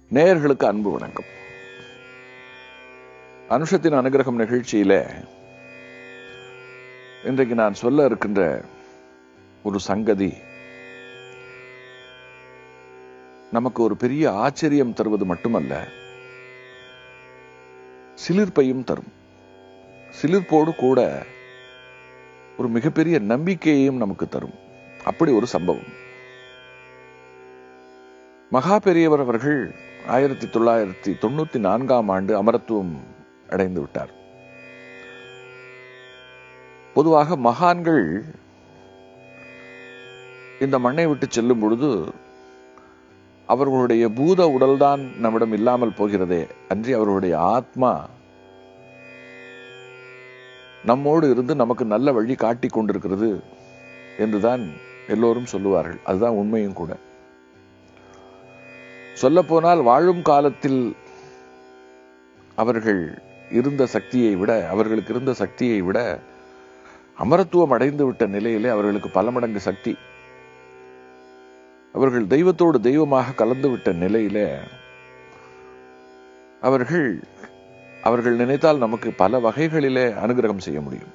நேயர்களுக்கு அன்பு வணக்கம் அனுஷத்தின் அனுகிரகம் நிகழ்ச்சியில இன்றைக்கு நான் சொல்ல இருக்கின்ற ஒரு சங்கதி நமக்கு ஒரு பெரிய ஆச்சரியம் தருவது மட்டுமல்ல சிலிர்ப்பையும் தரும் சிலிர்ப்போடு கூட ஒரு மிகப்பெரிய நம்பிக்கையையும் நமக்கு தரும் அப்படி ஒரு சம்பவம் மகா பெரியவர் அவர்கள் ஆயிரத்தி தொள்ளாயிரத்தி தொண்ணூத்தி நான்காம் ஆண்டு அமரத்துவம் அடைந்து விட்டார் பொதுவாக மகான்கள் இந்த மண்ணை விட்டு செல்லும் பொழுது அவர்களுடைய பூத உடல்தான் நம்மிடம் இல்லாமல் போகிறதே அன்றி அவர்களுடைய ஆத்மா நம்மோடு இருந்து நமக்கு நல்ல வழி காட்டிக் கொண்டிருக்கிறது என்றுதான் எல்லோரும் சொல்லுவார்கள் அதுதான் உண்மையும் கூட சொல்லப்போனால் வாழும் காலத்தில் அவர்கள் இருந்த சக்தியை விட அவர்களுக்கு இருந்த சக்தியை விட அமரத்துவம் அடைந்து விட்ட நிலையிலே அவர்களுக்கு பல மடங்கு சக்தி அவர்கள் தெய்வத்தோடு தெய்வமாக கலந்து விட்ட நிலையில அவர்கள் அவர்கள் நினைத்தால் நமக்கு பல வகைகளிலே அனுகிரகம் செய்ய முடியும்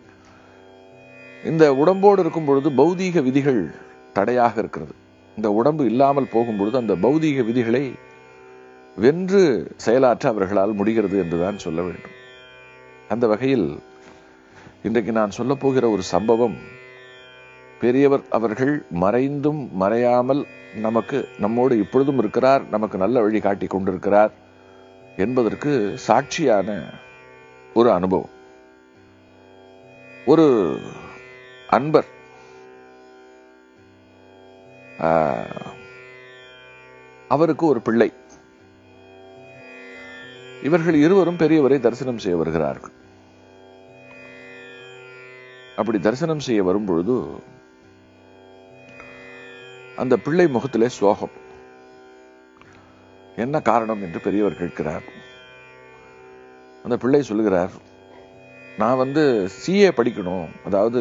இந்த உடம்போடு இருக்கும் பொழுது பௌதீக விதிகள் தடையாக இருக்கிறது இந்த உடம்பு இல்லாமல் போகும் பொழுது அந்த பௌதீக விதிகளை வென்று செயலாற்ற அவர்களால் முடிகிறது என்றுதான் சொல்ல வேண்டும் அந்த வகையில் இன்றைக்கு நான் சொல்ல போகிற ஒரு சம்பவம் பெரியவர் அவர்கள் மறைந்தும் மறையாமல் நமக்கு நம்மோடு இப்பொழுதும் இருக்கிறார் நமக்கு நல்ல வழி காட்டி கொண்டிருக்கிறார் என்பதற்கு சாட்சியான ஒரு அனுபவம் ஒரு அன்பர் அவருக்கு ஒரு பிள்ளை இவர்கள் இருவரும் பெரியவரை தரிசனம் செய்ய வருகிறார்கள் அப்படி தரிசனம் செய்ய வரும் பொழுது அந்த பிள்ளை முகத்திலே சோகம் என்ன காரணம் என்று பெரியவர் கேட்கிறார் அந்த பிள்ளை சொல்லுகிறார் நான் வந்து சிஏ படிக்கணும் அதாவது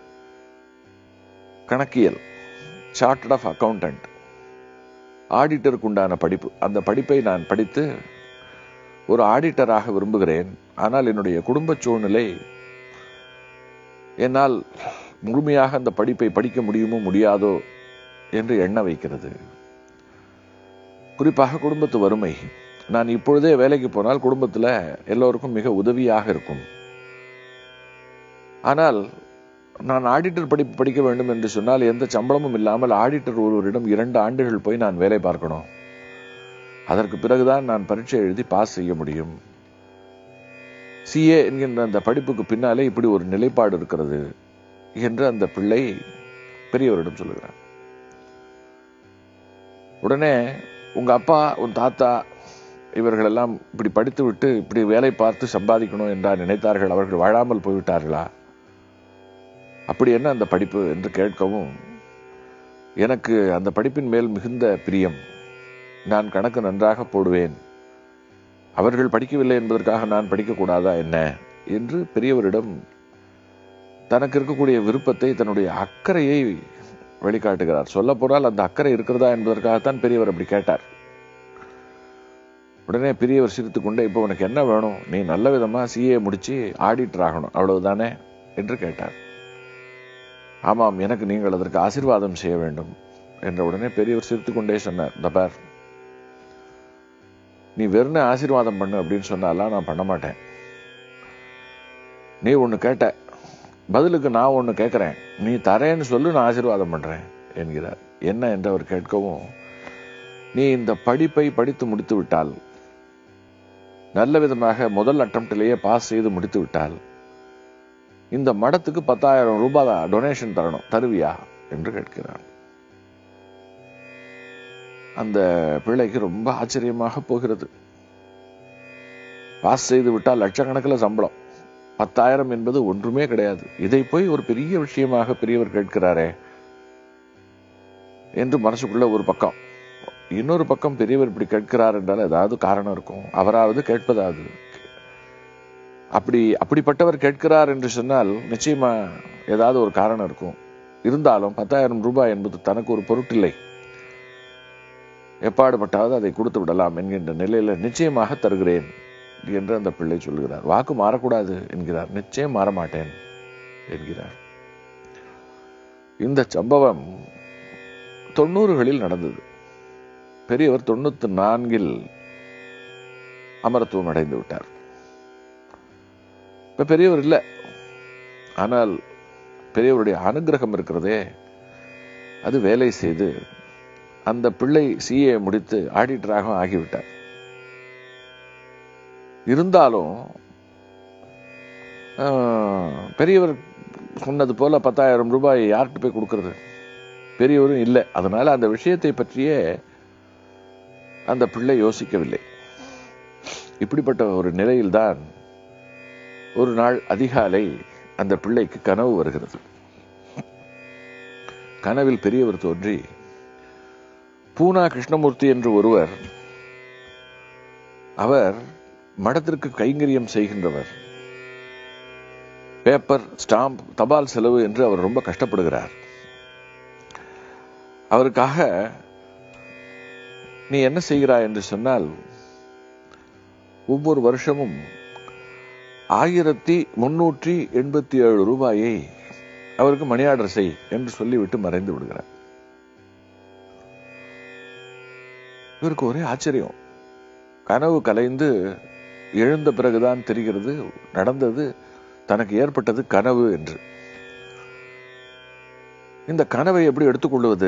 கணக்கியல் சார்ட்டர்ட் ஆஃப் அக்கௌண்டன்ட் ஆடிட்டருக்கு உண்டான படிப்பு அந்த படிப்பை நான் படித்து ஒரு ஆடிட்டராக விரும்புகிறேன் ஆனால் என்னுடைய குடும்ப சூழ்நிலை என்னால் முழுமையாக அந்த படிப்பை படிக்க முடியுமோ முடியாதோ என்று எண்ண வைக்கிறது குறிப்பாக குடும்பத்து வறுமை நான் இப்பொழுதே வேலைக்கு போனால் குடும்பத்தில் எல்லோருக்கும் மிக உதவியாக இருக்கும் ஆனால் நான் ஆடிட்டர் படிப்பு படிக்க வேண்டும் என்று சொன்னால் எந்த சம்பளமும் இல்லாமல் ஆடிட்டர் ஒருவரிடம் இரண்டு ஆண்டுகள் போய் நான் வேலை பார்க்கணும் அதற்கு பிறகுதான் நான் பரீட்சை எழுதி பாஸ் செய்ய முடியும் சிஏ என்கின்ற அந்த படிப்புக்கு பின்னாலே இப்படி ஒரு நிலைப்பாடு இருக்கிறது என்று அந்த பிள்ளை பெரியவரிடம் சொல்லுகிறார் உடனே உங்க அப்பா உன் தாத்தா இவர்கள் எல்லாம் இப்படி படித்து விட்டு இப்படி வேலை பார்த்து சம்பாதிக்கணும் என்றா நினைத்தார்கள் அவர்கள் வாழாமல் போய்விட்டார்களா அப்படி என்ன அந்த படிப்பு என்று கேட்கவும் எனக்கு அந்த படிப்பின் மேல் மிகுந்த பிரியம் நான் கணக்கு நன்றாக போடுவேன் அவர்கள் படிக்கவில்லை என்பதற்காக நான் படிக்கக்கூடாதா என்ன என்று பெரியவரிடம் தனக்கு இருக்கக்கூடிய விருப்பத்தை தன்னுடைய அக்கறையை வெளிக்காட்டுகிறார் சொல்ல போனால் அந்த அக்கறை இருக்கிறதா என்பதற்காகத்தான் பெரியவர் அப்படி கேட்டார் உடனே பெரியவர் சிரித்து கொண்டே இப்போ உனக்கு என்ன வேணும் நீ நல்ல விதமா சிஏ முடிச்சு ஆடிட்டர் ஆகணும் அவ்வளவுதானே என்று கேட்டார் ஆமாம் எனக்கு நீங்கள் அதற்கு ஆசிர்வாதம் செய்ய வேண்டும் என்ற உடனே பெரியவர் சிரித்து கொண்டே சொன்னார் தபார் நீ வெறும் ஆசீர்வாதம் பண்ணு அப்படின்னு சொன்னாலாம் நான் பண்ண மாட்டேன் நீ ஒன்று கேட்ட பதிலுக்கு நான் ஒன்று கேட்குறேன் நீ தரேன்னு சொல்லு நான் ஆசீர்வாதம் பண்ணுறேன் என்கிறார் என்ன என்று அவர் கேட்கவும் நீ இந்த படிப்பை படித்து முடித்து விட்டால் நல்ல விதமாக முதல் அட்டம்ப்டிலேயே பாஸ் செய்து முடித்து விட்டால் இந்த மடத்துக்கு பத்தாயிரம் ரூபாய் டொனேஷன் தரணும் தருவியா என்று கேட்கிறார் அந்த பிள்ளைக்கு ரொம்ப ஆச்சரியமாக போகிறது பாஸ் செய்து விட்டால் லட்சக்கணக்கில் சம்பளம் பத்தாயிரம் என்பது ஒன்றுமே கிடையாது இதை போய் ஒரு பெரிய விஷயமாக பெரியவர் கேட்கிறாரே என்று மனசுக்குள்ள ஒரு பக்கம் இன்னொரு பக்கம் பெரியவர் இப்படி கேட்கிறார் என்றால் ஏதாவது காரணம் இருக்கும் அவராவது கேட்பதாவது அப்படி அப்படிப்பட்டவர் கேட்கிறார் என்று சொன்னால் நிச்சயமா ஏதாவது ஒரு காரணம் இருக்கும் இருந்தாலும் பத்தாயிரம் ரூபாய் என்பது தனக்கு ஒரு பொருட்டில்லை எப்பாடுபட்டாவது அதை கொடுத்து விடலாம் என்கின்ற நிலையில நிச்சயமாக தருகிறேன் என்று அந்த பிள்ளை சொல்கிறார் வாக்கு மாறக்கூடாது என்கிறார் நிச்சயம் மாற மாட்டேன் என்கிறார் இந்த சம்பவம் தொண்ணூறுகளில் நடந்தது பெரியவர் தொண்ணூத்தி நான்கில் அமரத்துவம் அடைந்து விட்டார் இப்ப பெரியவர் இல்லை ஆனால் பெரியவருடைய அனுகிரகம் இருக்கிறதே அது வேலை செய்து அந்த பிள்ளை சிஏ முடித்து ஆடிட்டராக ஆகிவிட்டார் இருந்தாலும் ஆஹ், பெரியவர் சொன்னது போல பத்தாயிரம் ரூபாய் யார்கிட்ட போய் கொடுக்கறது பெரியவரும் இல்லை அதனால அந்த விஷயத்தை பற்றியே அந்த பிள்ளை யோசிக்கவில்லை இப்படிப்பட்ட ஒரு நிலையில்தான் ஒரு நாள் அதிகாலை அந்த பிள்ளைக்கு கனவு வருகிறது கனவில் பெரியவர் தோன்றி பூனா கிருஷ்ணமூர்த்தி என்று ஒருவர் அவர் மடத்திற்கு கைங்கரியம் செய்கின்றவர் பேப்பர் ஸ்டாம்ப் தபால் செலவு என்று அவர் ரொம்ப கஷ்டப்படுகிறார் அவருக்காக நீ என்ன செய்கிறாய் என்று சொன்னால் ஒவ்வொரு வருஷமும் ஆயிரத்தி முன்னூற்றி எண்பத்தி ஏழு ரூபாயை அவருக்கு மணி ஆர்டர் செய் என்று சொல்லிவிட்டு மறைந்து விடுகிறார் இவருக்கு ஒரே ஆச்சரியம் கனவு கலைந்து எழுந்த பிறகுதான் தெரிகிறது நடந்தது தனக்கு ஏற்பட்டது கனவு என்று இந்த கனவை எப்படி எடுத்துக்கொள்வது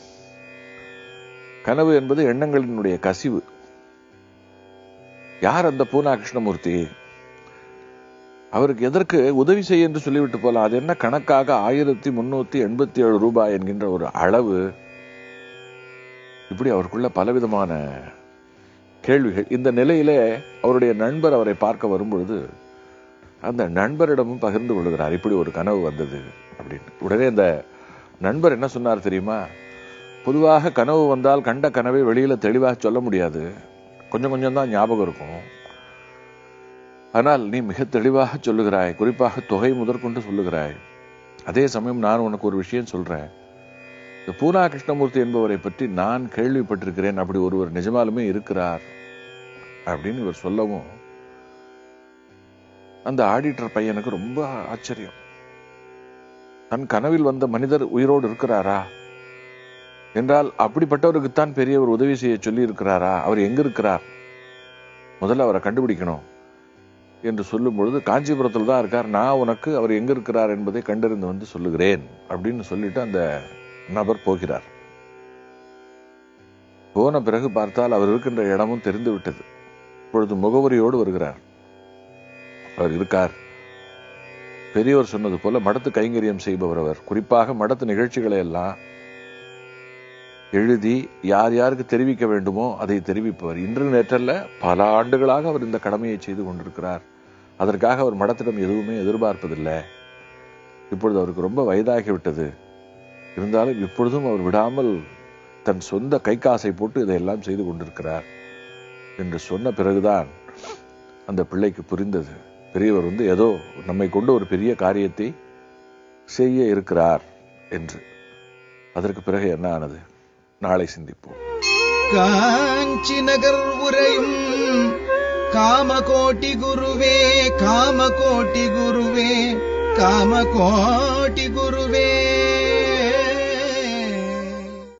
கனவு என்பது எண்ணங்களினுடைய கசிவு யார் அந்த பூனா கிருஷ்ணமூர்த்தி அவருக்கு எதற்கு உதவி செய்ய என்று சொல்லிவிட்டு போலாம் அது என்ன கணக்காக ஆயிரத்தி முன்னூத்தி எண்பத்தி ஏழு ரூபாய் என்கின்ற ஒரு அளவு இப்படி அவருக்குள்ள பலவிதமான கேள்விகள் இந்த நிலையிலே அவருடைய நண்பர் அவரை பார்க்க வரும்பொழுது அந்த நண்பரிடமும் பகிர்ந்து கொள்கிறார் இப்படி ஒரு கனவு வந்தது அப்படின்னு உடனே அந்த நண்பர் என்ன சொன்னார் தெரியுமா பொதுவாக கனவு வந்தால் கண்ட கனவை வெளியில தெளிவாக சொல்ல முடியாது கொஞ்சம் கொஞ்சம் தான் ஞாபகம் இருக்கும் ஆனால் நீ மிக தெளிவாக சொல்லுகிறாய் குறிப்பாக தொகை முதற்கொண்டு சொல்லுகிறாய் அதே சமயம் நான் உனக்கு ஒரு விஷயம் சொல்றேன் இந்த பூனா கிருஷ்ணமூர்த்தி என்பவரை பற்றி நான் கேள்விப்பட்டிருக்கிறேன் அப்படி ஒருவர் நிஜமாலுமே இருக்கிறார் அப்படின்னு இவர் சொல்லவும் அந்த ஆடிட்டர் பையனுக்கு ரொம்ப ஆச்சரியம் தன் கனவில் வந்த மனிதர் உயிரோடு இருக்கிறாரா என்றால் அப்படிப்பட்டவருக்குத்தான் பெரியவர் உதவி செய்ய சொல்லி இருக்கிறாரா அவர் எங்க இருக்கிறார் முதல்ல அவரை கண்டுபிடிக்கணும் என்று சொல்லும் பொழுது காஞ்சிபுரத்தில் தான் இருக்கார் நான் உனக்கு அவர் எங்க இருக்கிறார் என்பதை கண்டறிந்து வந்து சொல்லுகிறேன் அப்படின்னு சொல்லிட்டு அந்த நபர் போகிறார் போன பிறகு பார்த்தால் அவர் இருக்கின்ற இடமும் தெரிந்து விட்டது இப்பொழுது முகவரியோடு வருகிறார் அவர் இருக்கார் பெரியவர் சொன்னது போல மடத்து கைங்கரியம் செய்பவர் அவர் குறிப்பாக மடத்து நிகழ்ச்சிகளை எல்லாம் எழுதி யார் யாருக்கு தெரிவிக்க வேண்டுமோ அதை தெரிவிப்பவர் இன்று நேற்றல்ல பல ஆண்டுகளாக அவர் இந்த கடமையை செய்து கொண்டிருக்கிறார் அதற்காக அவர் மடத்திடம் எதுவுமே எதிர்பார்ப்பதில்லை இப்பொழுது அவருக்கு ரொம்ப வயதாகிவிட்டது இருந்தாலும் இப்பொழுதும் அவர் விடாமல் தன் சொந்த கை காசை போட்டு இதையெல்லாம் செய்து கொண்டிருக்கிறார் என்று சொன்ன பிறகுதான் அந்த பிள்ளைக்கு புரிந்தது பெரியவர் வந்து ஏதோ நம்மை கொண்டு ஒரு பெரிய காரியத்தை செய்ய இருக்கிறார் என்று அதற்கு பிறகு என்ன ஆனது நாளை சிந்திப்போம் காஞ்சி நகர் உரையும் காமகோட்டி குருவே காமகோட்டி குருவே காமகோட்டி குரு